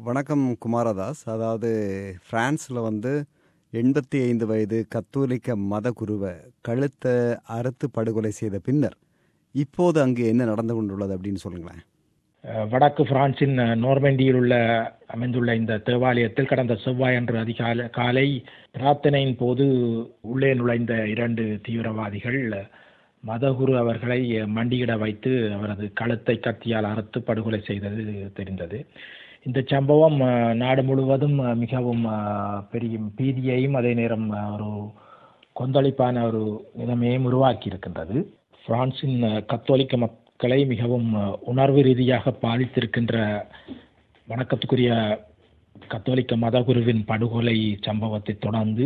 வணக்கம் குமாரதாஸ் அதாவது பிரான்ஸில் வந்து எண்பத்தி ஐந்து வயது கத்தோலிக்க மத குருவை கழுத்தை அறுத்து படுகொலை செய்த பின்னர் இப்போது அங்கு என்ன நடந்து கொண்டுள்ளது அப்படின்னு சொல்லுங்களேன் அஹ், வடக்கு பிரான்சின் அஹ், நோர்மண்டியில் உள்ள அமைந்துள்ள இந்த தேவாலயத்தில் கடந்த செவ்வாயன்று அதிகாலை காலை பிரார்த்தனையின் போது உள்ளே நுழைந்த இரண்டு தீவிரவாதிகள் அஹ், மதகுரு அவர்களை அஹ், மண்டியிட வைத்து அவரது கழுத்தை கத்தியால் அறுத்து படுகொலை செய்தது தெரிந்தது இந்த சம்பவம் அஹ், நாடு முழுவதும் அஹ், மிகவும் அஹ், பெரிய பீதியையும் அதே நேரம் அஹ், ஒரு கொந்தளிப்பான ஒரு நிலைமையையும் உருவாக்கி இருக்கின்றது பிரான்சின் அஹ், கத்தோலிக்க மக்களை மிகவும் அஹ், உணர்வு ரீதியாக பாதித்திருக்கின்ற வணக்கத்துக்குரிய கத்தோலிக்க மதகுருவின் படுகொலை சம்பவத்தை தொடர்ந்து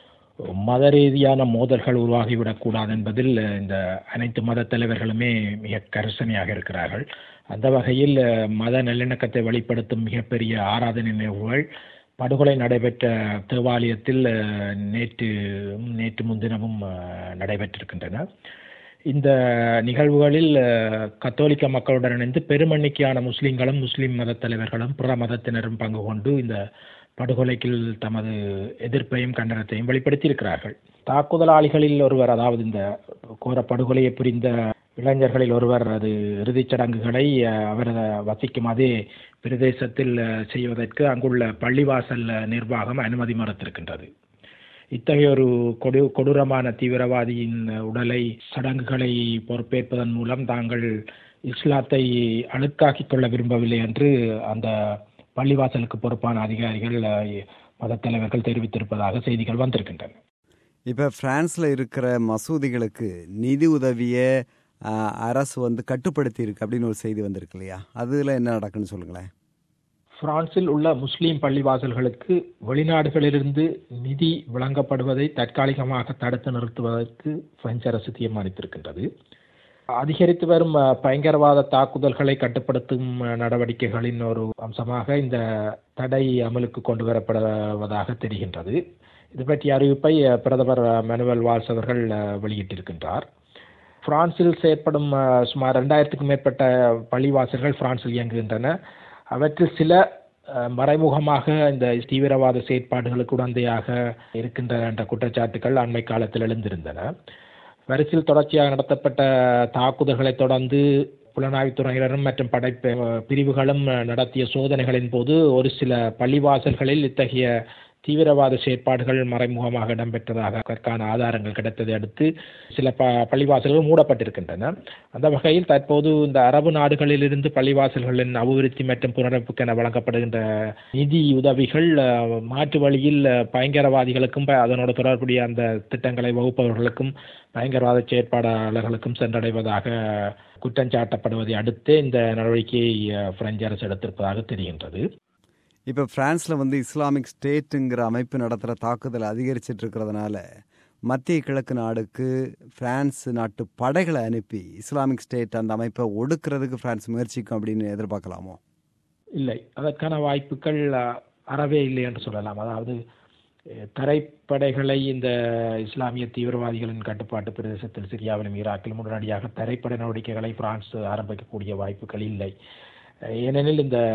மத ரீதியான மோதல்கள் உருவாகிவிடக்கூடாது என்பதில் அஹ், இந்த அனைத்து மத தலைவர்களுமே மிக கரிசனையாக இருக்கிறார்கள் அந்த வகையில் அஹ், மத நல்லிணக்கத்தை வெளிப்படுத்தும் மிகப்பெரிய ஆராதனை நிகழ்வுகள் படுகொலை நடைபெற்ற தேவாலயத்தில் அஹ், நேற்று நேற்று முன்தினமும் அஹ், நடைபெற்றிருக்கின்றன இந்த நிகழ்வுகளில் அஹ், கத்தோலிக்க மக்களுடன் இணைந்து பெருமெண்ணிக்கையான முஸ்லிம்களும் முஸ்லிம் மத தலைவர்களும் பிற மதத்தினரும் பங்கு கொண்டு இந்த படுகொலைக்கு தமது எதிர்ப்பையும் கண்டனத்தையும் வெளிப்படுத்தியிருக்கிறார்கள் தாக்குதலாளிகளில் ஒருவர் அதாவது இந்த கோர படுகொலையை புரிந்த இளைஞர்களில் ஒருவர் அது இறுதிச் சடங்குகளை அஹ், அவர் வசிக்கும் அதே பிரதேசத்தில் அஹ், செய்வதற்கு அங்குள்ள பள்ளிவாசல் நிர்வாகம் அனுமதி மறுத்திருக்கின்றது இத்தகைய ஒரு கொடு கொடூரமான தீவிரவாதியின் உடலை சடங்குகளை பொறுப்பேற்பதன் மூலம் தாங்கள் இஸ்லாத்தை அழுக்காக்கிக் கொள்ள விரும்பவில்லை என்று அந்த பள்ளிவாசலுக்கு பொறுப்பான அதிகாரிகள் அஹ், மதத் தலைவர்கள் தெரிவித்திருப்பதாக செய்திகள் வந்திருக்கின்றன இப்போ பிரான்ஸில் இருக்கிற மசூதிகளுக்கு நிதி உதவியை ஆஹ், அரசு வந்து கட்டுப்படுத்தி இருக்கு அப்படின்னு ஒரு செய்தி வந்திருக்கு இல்லையா அதில் என்ன நடக்குன்னு சொல்லுங்களேன் பிரான்சில் உள்ள முஸ்லிம் பள்ளிவாசல்களுக்கு வெளிநாடுகளிலிருந்து நிதி வழங்கப்படுவதை தற்காலிகமாக தடுத்து நிறுத்துவதற்கு பிரெஞ்சு அரசு தீர்மானித்திருக்கின்றது அதிகரித்து வரும் அஹ், பயங்கரவாத தாக்குதல்களை கட்டுப்படுத்தும் அஹ், நடவடிக்கைகளின் ஒரு அம்சமாக இந்த தடை அமலுக்கு கொண்டு வரப்படுவதாக தெரிகின்றது இது பற்றிய அறிவிப்பை அஹ், பிரதமர் அஹ், மனுவல் வால்ஸ் அவர்கள் அஹ், வெளியிட்டிருக்கின்றார் பிரான்சில் செயற்படும் அஹ், சுமார் ரெண்டாயிரத்துக்கும் மேற்பட்ட பள்ளிவாசல்கள் பிரான்சில் இயங்குகின்றன அவற்றில் சில அஹ், மறைமுகமாக இந்த தீவிரவாத செயற்பாடுகளுக்கு உடந்தையாக இருக்கின்றன என்ற குற்றச்சாட்டுகள் அண்மை காலத்தில் எழுந்திருந்தன வரிசையில் தொடர்ச்சியாக நடத்தப்பட்ட தாக்குதல்களைத் தொடர்ந்து புலனாய்வுத்துறையினரும் மற்றும் படை பிரிவுகளும் நடத்திய சோதனைகளின் போது ஒரு சில பள்ளிவாசல்களில் இத்தகைய தீவிரவாத செயற்பாடுகள் மறைமுகமாக இடம்பெற்றதாக அதற்கான ஆதாரங்கள் கிடைத்ததை அடுத்து சில ப பள்ளிவாசல்கள் மூடப்பட்டிருக்கின்றன அந்த வகையில் தற்போது இந்த அரபு நாடுகளிலிருந்து பள்ளிவாசல்களின் அபிவிருத்தி மற்றும் புனரமைப்புக்கென வழங்கப்படுகின்ற நிதி உதவிகள் அஹ், மாற்று வழியில் அஹ், பயங்கரவாதிகளுக்கும் ப- அதனோடு தொடர்புடைய அந்த திட்டங்களை வகுப்பவர்களுக்கும் பயங்கரவாத செயற்பாடாளர்களுக்கும் சென்றடைவதாக குற்றஞ்சாட்டப்படுவதை அடுத்து இந்த நடவடிக்கையை அஹ், பிரெஞ்சு அரசு எடுத்திருப்பதாக தெரிகின்றது இப்போ பிரான்ஸில் வந்து இஸ்லாமிக் ஸ்டேட்டுங்கிற அமைப்பு நடத்துகிற தாக்குதல் அதிகரிச்சிட்டு இருக்கிறதுனால மத்திய கிழக்கு நாடுக்கு பிரான்ஸ் நாட்டு படைகளை அனுப்பி இஸ்லாமிக் ஸ்டேட் அந்த அமைப்பை ஒடுக்கிறதுக்கு பிரான்ஸ் முயற்சிக்கும் அப்படின்னு எதிர்பார்க்கலாமோ இல்லை அதற்கான வாய்ப்புகள் அஹ், அறவே இல்லை என்று சொல்லலாம் அதாவது அஹ், தரைப்படைகளை இந்த இஸ்லாமிய தீவிரவாதிகளின் கட்டுப்பாட்டு பிரதேசத்தில் சிரியாவிலும் ஈராக்கிலும் உடனடியாக தரைப்படை நடவடிக்கைகளை பிரான்ஸ் ஆரம்பிக்கக்கூடிய வாய்ப்புகள் இல்லை அஹ், ஏனெனில் இந்த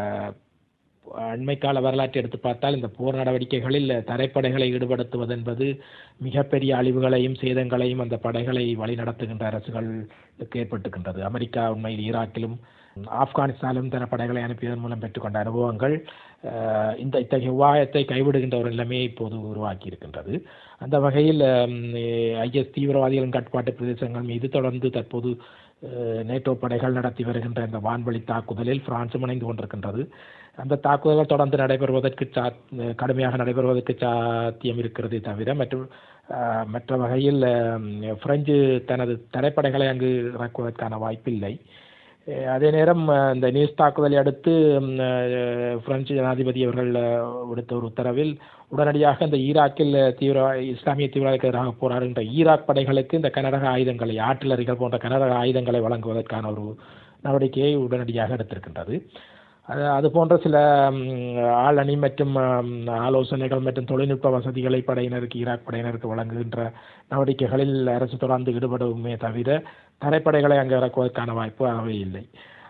அண்மைக்கால வரலாற்றை எடுத்து பார்த்தால் இந்த போர் நடவடிக்கைகளில் தரைப்படைகளை ஈடுபடுத்துவது என்பது மிகப்பெரிய அழிவுகளையும் சேதங்களையும் அந்த படைகளை வழிநடத்துகின்ற அரசுகளுக்கு ஏற்பட்டுகின்றது அமெரிக்கா உண்மையில் ஈராக்கிலும் ஆப்கானிஸ்தானிலும் தன படைகளை அனுப்பியதன் மூலம் பெற்றுக்கொண்ட அனுபவங்கள் அஹ், இந்த இத்தகைய உபாயத்தை கைவிடுகின்ற ஒரு நிலைமையை இப்போது உருவாக்கி இருக்கின்றது அந்த வகையில் ஐஎஸ் தீவிரவாதிகளின் கட்டுப்பாட்டு பிரதேசங்கள் மீது தொடர்ந்து தற்போது அஹ், நேட்டோ படைகள் நடத்தி வருகின்ற இந்த வான்வழி தாக்குதலில் பிரான்சும் இணைந்து கொண்டிருக்கின்றது அந்த தாக்குதல்கள் தொடர்ந்து நடைபெறுவதற்கு சா அஹ், கடுமையாக நடைபெறுவதற்கு சாத்தியம் இருக்கிறதே தவிர மற்றும் அஹ், மற்ற வகையில் அஹ், பிரெஞ்சு தனது தரைப்படைகளை அங்கு இறக்குவதற்கான வாய்ப்பில்லை அஹ், அதே நேரம் அஹ், இந்த நியூஸ் தாக்குதலை அடுத்து ம், அஹ், பிரெஞ்சு ஜனாதிபதி அவர்கள் அஹ், விடுத்த ஒரு உத்தரவில் உடனடியாக இந்த ஈராக்கில் தீவிர இஸ்லாமிய தீவிரவாதிக்கு எதிராக போராடுகின்ற ஈராக் படைகளுக்கு இந்த கனரக ஆயுதங்களை ஆட்டிலறிகள் போன்ற கனரக ஆயுதங்களை வழங்குவதற்கான ஒரு நடவடிக்கையை உடனடியாக எடுத்திருக்கின்றது அது அது போன்ற சில ம், ஆளணி மற்றும் ம், ஆலோசனைகள் மற்றும் தொழில்நுட்ப வசதிகளை படையினருக்கு ஈராக் படையினருக்கு வழங்குகின்ற நடவடிக்கைகளில் அரசு தொடர்ந்து ஈடுபடுமே தவிர தரைப்படைகளை அங்கு இறக்குவதற்கான வாய்ப்பு அறவே இல்லை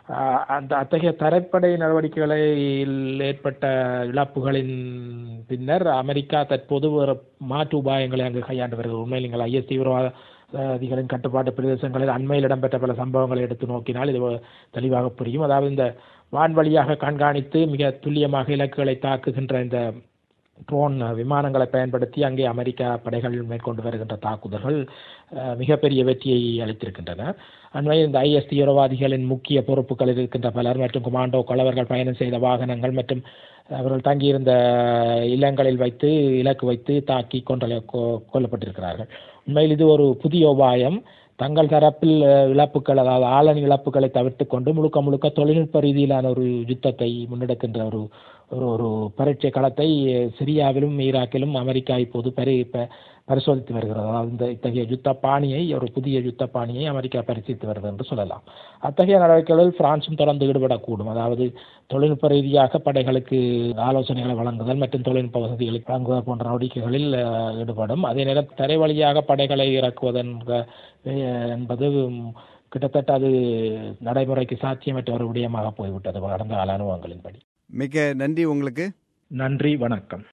ஆஹ் அந்த அத்தகைய தரைப்படை நடவடிக்கைகளில் ஏற்பட்ட இழப்புகளின் பின்னர் அமெரிக்கா தற்போது ஒரு மாற்று உபாயங்களை அங்கு கையாண்டு வருகிறது உண்மையில் நீங்கள் ஐஎஸ் தீவிரவாதிகளின் கட்டுப்பாட்டு பிரதேசங்களில் அண்மையில் இடம்பெற்ற பல சம்பவங்களை எடுத்து நோக்கினால் இது தெளிவாக புரியும் அதாவது இந்த வான்வழியாக கண்காணித்து மிக துல்லியமாக இலக்குகளை தாக்குகின்ற இந்த ட்ரோன் விமானங்களை பயன்படுத்தி அங்கே அமெரிக்கா படைகள் மேற்கொண்டு வருகின்ற தாக்குதல்கள் அஹ், மிகப்பெரிய வெற்றியை அளித்திருக்கின்றன அண்மையில் இந்த ஐஎஸ் தீவிரவாதிகளின் முக்கிய பொறுப்புகளில் இருக்கின்ற பலர் மற்றும் குமாண்டோ கொலவர்கள் பயணம் செய்த வாகனங்கள் மற்றும் அவர்கள் தங்கியிருந்த இல்லங்களில் வைத்து இலக்கு வைத்து தாக்கி கொன்ற கொ- கொல்லப்பட்டிருக்கிறார்கள் உண்மையில் இது ஒரு புதிய உபாயம் தங்கள் தரப்பில் அஹ், இழப்புகள் அதாவது ஆளணி இழப்புகளை தவிர்த்து கொண்டு முழுக்க முழுக்க தொழில்நுட்ப ரீதியிலான ஒரு யுத்தத்தை முன்னெடுக்கின்ற ஒரு ஒரு ஒரு பரீட்சை களத்தை சிரியாவிலும் ஈராக்கிலும் அமெரிக்கா இப்போது பரி ப- பரிசோதித்து வருகிறது அதாவது இந்த இத்தகைய யுத்த பாணியை ஒரு புதிய யுத்த பாணியை அமெரிக்கா பரிசீலித்து வருகிறது என்று சொல்லலாம் அத்தகைய நடவடிக்கைகளில் பிரான்சும் தொடர்ந்து ஈடுபடக்கூடும் அதாவது தொழில்நுட்ப ரீதியாக படைகளுக்கு ஆலோசனைகளை வழங்குதல் மற்றும் தொழில்நுட்ப வசதிகளை வழங்குதல் போன்ற நடவடிக்கைகளில் அஹ், ஈடுபடும் அதே நேரம் தரை வழியாக படைகளை இறக்குவதன் என்பது கிட்டத்தட்ட அது நடைமுறைக்கு சாத்தியமற்ற ஒரு விடயமாக போய்விட்டது கடந்த கால அனுபவங்களின்படி மிக நன்றி உங்களுக்கு நன்றி வணக்கம்